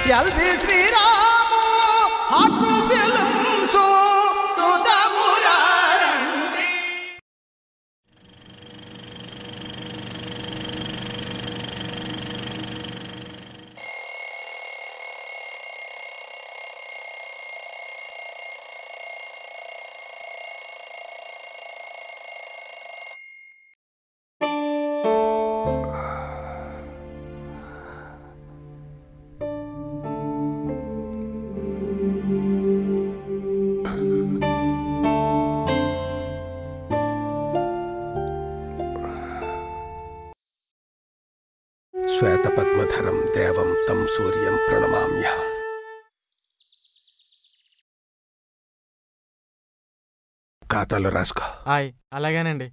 LV Sriramu hot films తుదమురారండి శ్వేతపద్మధరం దేవం తం సూర్యం ప్రణమామ్య ఖాతాలో రాసుకో ఆయ్ అలాగేనండి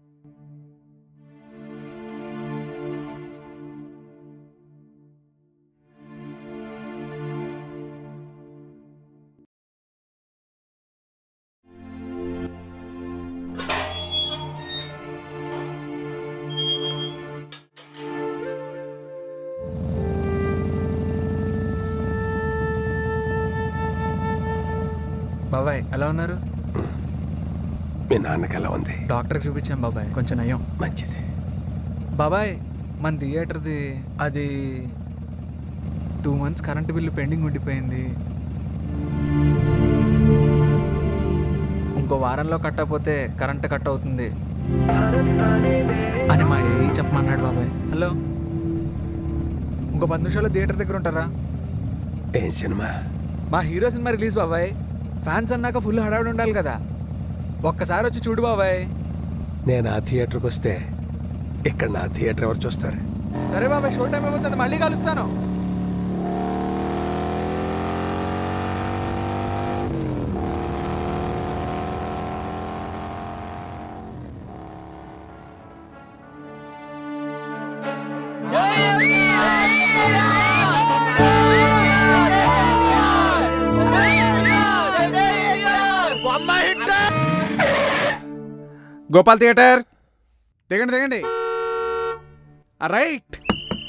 బాబాయ్ ఎలా ఉన్నారు మీ నాన్నకి ఎలా ఉంది డాక్టర్కి చూపించాం బాబాయ్ కొంచెం నయం మంచిది బాబాయ్ మన థియేటర్ది అది two months current bill pending ఉండిపోయింది ఇంకో వారంలో కట్టకపోతే కరెంట్ కట్ అవుతుంది అని మా ఏ చెప్పమన్నాడు బాబాయ్ హలో ఇంకో పది నిమిషాలు థియేటర్ దగ్గర ఉంటారా ఏం సినిమా మా హీరో సినిమా రిలీజ్ బాబాయ్ ఫ్యాన్స్ అన్నాక ఫుల్ హడావిడి ఉండాలి కదా ఒక్కసారి వచ్చి చూడు బాబాయ్ నేను ఆ థియేటర్కి వస్తే ఇక్కడ నా థియేటర్ ఎవరు చూస్తారు సరే బాబాయ్ షో టైం అయిపోతుంది మళ్ళీ కలుస్తాను గోపాల్ థియేటర్ దిగండి దిగండి రైట్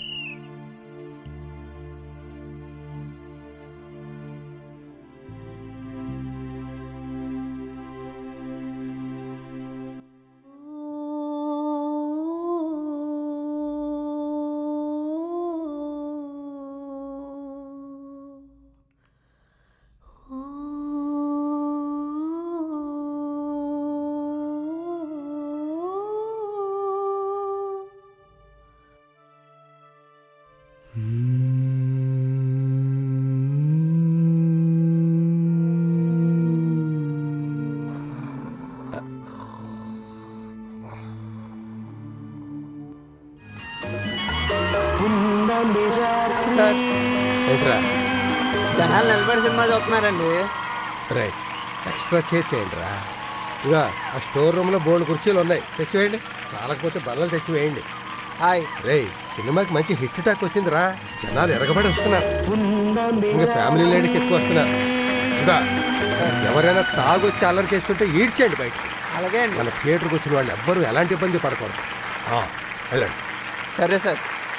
ఏంట్రా జనాలు నిలబడి సినిమా చూస్తున్నారండి రే ఎక్స్ట్రా చేసేయండి రా ఇక ఆ స్టోర్ రూమ్లో బోల్డ్ కుర్చీలు ఉన్నాయి తెచ్చివేయండి చాలకపోతే బల్లలు తెచ్చివేయండి హాయ్ రే సినిమాకి మంచి హిట్ టాక్ వచ్చింది రా జనాలు ఎరగబడి వస్తున్నారు ఇంకా ఫ్యామిలీ లేడీస్ ఎక్కువ వస్తున్నారు ఇంకా ఎవరైనా తాగొచ్చి అల్లరి చేస్తుంటే ఈడ్చేయండి బయట అలాగే అండి మన థియేటర్కి వచ్చిన వాళ్ళు ఎవ్వరూ ఎలాంటి ఇబ్బంది పడకూడదు ఆ, వెళ్ళండి సరే sir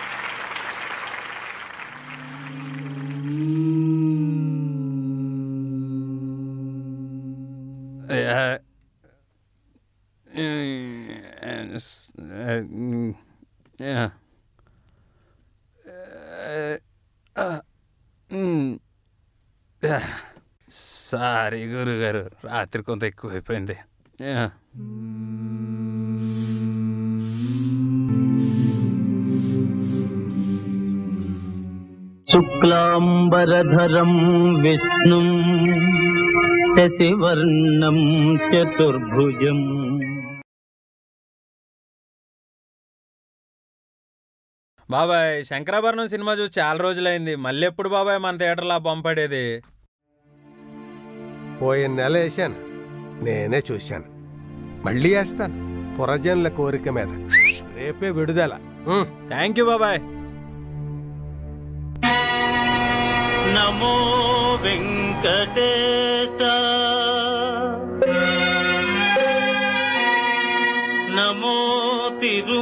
Ja. Eh, s- eh, mm, Ja. Eh, ah, mm, ah. Sorry గురుగారు రాత్రి కొంత ఎక్కువైపోయింది యా. శుక్లాంబరధరం విష్ణుం శశివర్ణం చతుర్భుజం బాబాయ్ శంకరాభరణం సినిమా చూసి చాలా రోజులైంది మళ్ళీ ఎప్పుడు బాబాయ్ మన థియేటర్లో ఆ బొమ్మ పడేది పోయిన నెల వేశాను నేనే చూశాను మళ్ళీ వేస్తాను పురజనుల కోరిక మీద రేపే విడుదల ఉం. థ్యాంక్ యూ బాబాయ్ నమో వెంకటేశ నమో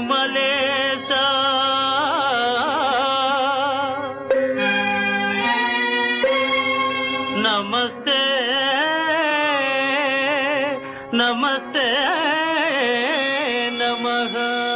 తిరుమలేశ నమస్తే నమస్తే నమః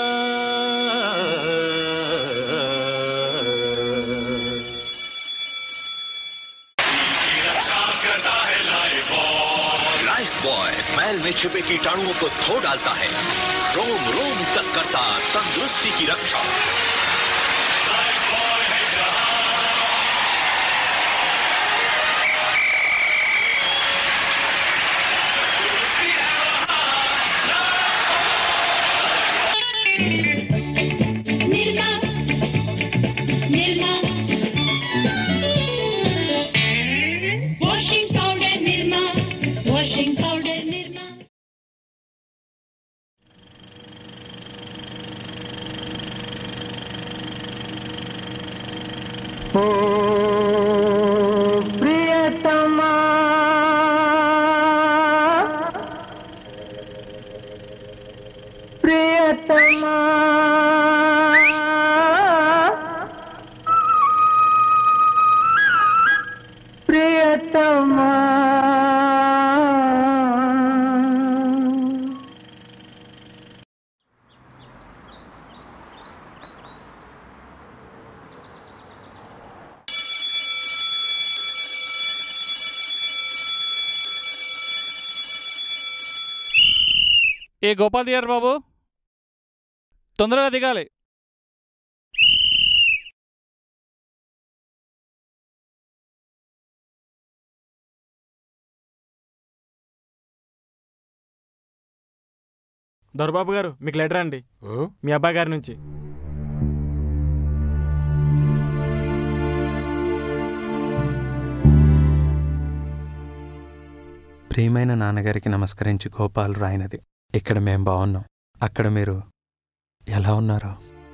लाइफ बॉय मैल में छिपे कीटाणुओं को धो डालता है रोम रोम तक करता तंदुरुस्ती की रक्षा Nirma Nirma washing powder Nirma washing powder Nirma ప్రియతమా ప్రియతమా ప్రియతమా ఏ గోపాల్ దిగారు బాబు తొందరగా దిగాలి దొరబాబు గారు మీకు లెటర్ అండి మీ అబ్బాయి గారి నుంచి ప్రియమైన నాన్నగారికి నమస్కరించి గోపాల్ రాయినది ఇక్కడ మేం బాగున్నాం అక్కడ మీరు ఎలా ఉన్నారు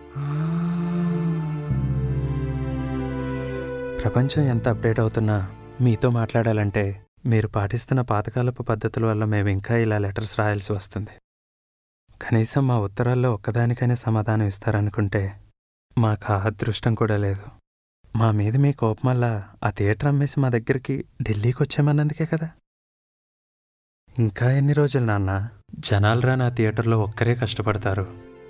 ప్రపంచం ఎంత అప్డేట్ అవుతున్నా మీతో మాట్లాడాలంటే మీరు పాటిస్తున్న పాతకాలపు పద్ధతుల వల్ల మేము ఇంకా ఇలా లెటర్స్ రాయాల్సి వస్తుంది కనీసం మా ఉత్తరాల్లో ఒక్కదానికైనా సమాధానం ఇస్తారనుకుంటే మాకు ఆ అదృష్టం కూడా లేదు మా మీద మీ కోపం వల్ల ఆ థియేటర్ అమ్మేసి మా దగ్గరికి ఢిల్లీకి వచ్చామన్నందుకే కదా ఇంకా ఎన్ని రోజులు నాన్న జనాలు రా నా థియేటర్లో ఒక్కరే కష్టపడతారు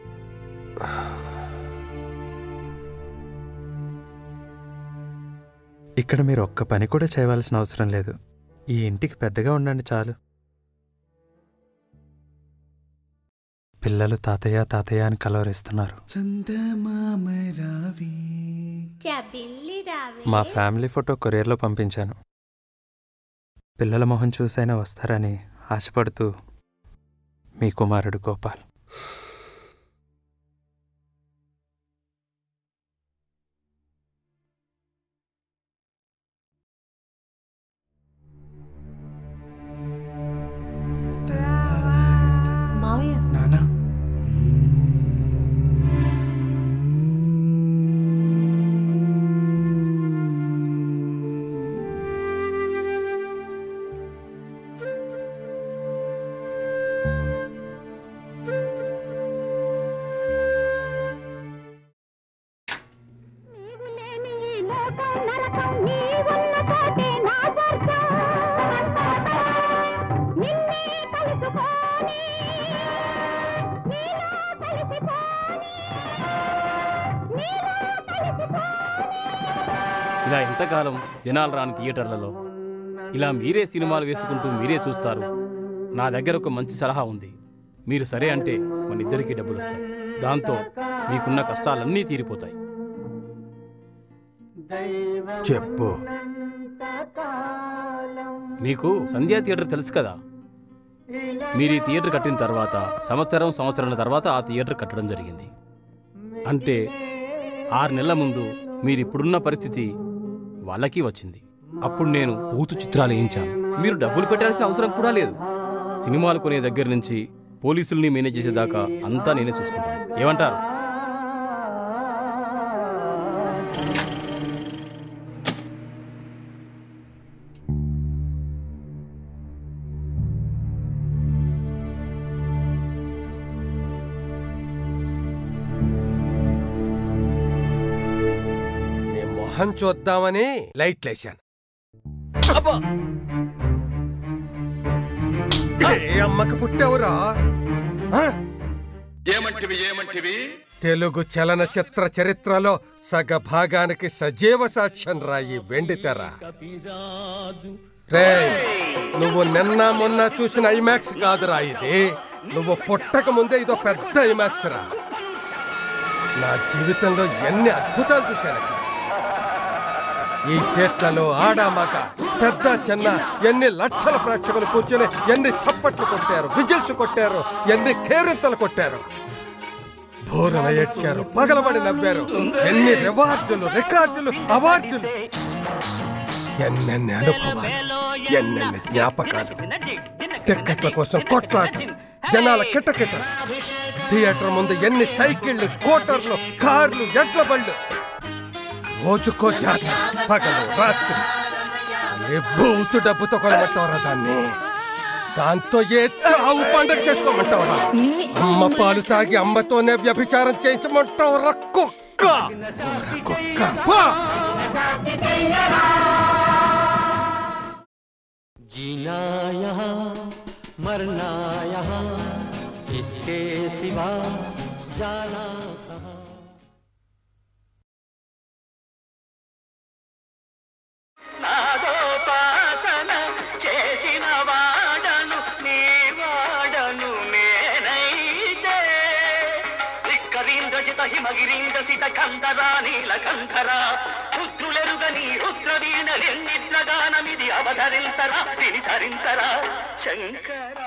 ఇక్కడ మీరు ఒక్క పని కూడా చేయవలసిన అవసరం లేదు ఈ ఇంటికి పెద్దగా ఉండండి చాలు పిల్లలు తాతయ్య తాతయ్య అని కలవరిస్తున్నారు మా ఫ్యామిలీ ఫోటో కొరియర్లో పంపించాను పిల్లల మొహం చూసైనా వస్తారని ఆశపడుతూ మీ కుమారుడు గోపాల్ మావయ్య నానా ఇలా ఎంతకాలం జనాలు రాని థియేటర్లలో ఇలా మీరే సినిమాలు వేసుకుంటూ మీరే చూస్తారు నా దగ్గర ఒక మంచి సలహా ఉంది మీరు సరే అంటే మన ఇద్దరికీ డబ్బులు వస్తాయి దాంతో మీకున్న కష్టాలన్నీ తీరిపోతాయి చెప్పు మీకు సంధ్యా థియేటర్ తెలుసు కదా మీరు ఈ థియేటర్ కట్టిన తర్వాత సంవత్సరం సంవత్సరాల తర్వాత ఆ థియేటర్ కట్టడం జరిగింది అంటే ఆరు నెలల ముందు మీరు ఇప్పుడున్న పరిస్థితి వాళ్ళకి వచ్చింది అప్పుడు నేను పూతు చిత్రాలు వేయించాను మీరు డబ్బులు పెట్టాల్సిన అవసరం కూడా లేదు సినిమాలు కొనే దగ్గర నుంచి పోలీసుల్ని మేనేజ్ చేసేదాకా అంతా నేనే చూసుకుంటాను ఏమంటారు నీ మొహం చూద్దామని లైట్లేశాను ఏ అమ్మకి పుట్టావురా ఆ? ఏమంటివి ఏమంటివి తెలుగు చలనచిత్ర చరిత్రలో సగ భాగానికి సజీవ సాక్ష్యం రాయి వెండి తెర రే నువ్వు నిన్న మొన్న చూసిన ఐమాక్స్ కాదురా ఇది నువ్వు పుట్టక ముందే ఇదో పెద్ద ఐమాక్స్ రా నా జీవితంలో ఎన్ని అద్భుతాలు చూశాను ఇక్కడ. ఈ సెట్లలో ఆడామాక పెద్ద చిన్న ఎన్ని లక్షల ప్రేక్షకులు కూర్చొని ఎన్ని చప్పట్లు కొట్టారు విజిల్స్ కొట్టారు ఎన్ని కేరింతలు కొట్టారు భోరన ఎక్కారు పగలబడి నవ్వారు ఎన్ని రివార్డులు రికార్డులు అవార్డులు ఎన్నెన్ని అనుభవాలు ఎన్నెన్ని జ్ఞాపకాలు టిక్కెట్ల కోసం కొట్లాట జనాల కిటకిట థియేటర్ ముందు ఎన్ని సైకిళ్లు స్కూటర్లు కార్లు ఎడ్ల బళ్ళు రోజుకో జాతర పగలు రాత్రి ఏ బూతు డబ్బుతో కొనమంటావరా దాన్ని దాంతో ఏ చావు పండగ చేసుకోమంటావరా అమ్మ పాలు తాగి అమ్మతోనే వ్యభిచారం చేయించమంటావరా కుక్క ఓరా కుక్క పా! जीना यहाँ मरना यहाँ इसके सिवा जाना कहाँ నాదోపాసన చేసిన వాడను నీ వాడను నేనైతే రిక్కరీంద్రజిత హిమగిరీంద్ర సిత కంధరా నీలకంఠర రుద్రులెరుగని రుద్రవీణలెన్నిద్రగానమిది అవధరించరా విని ధరించరా శంకర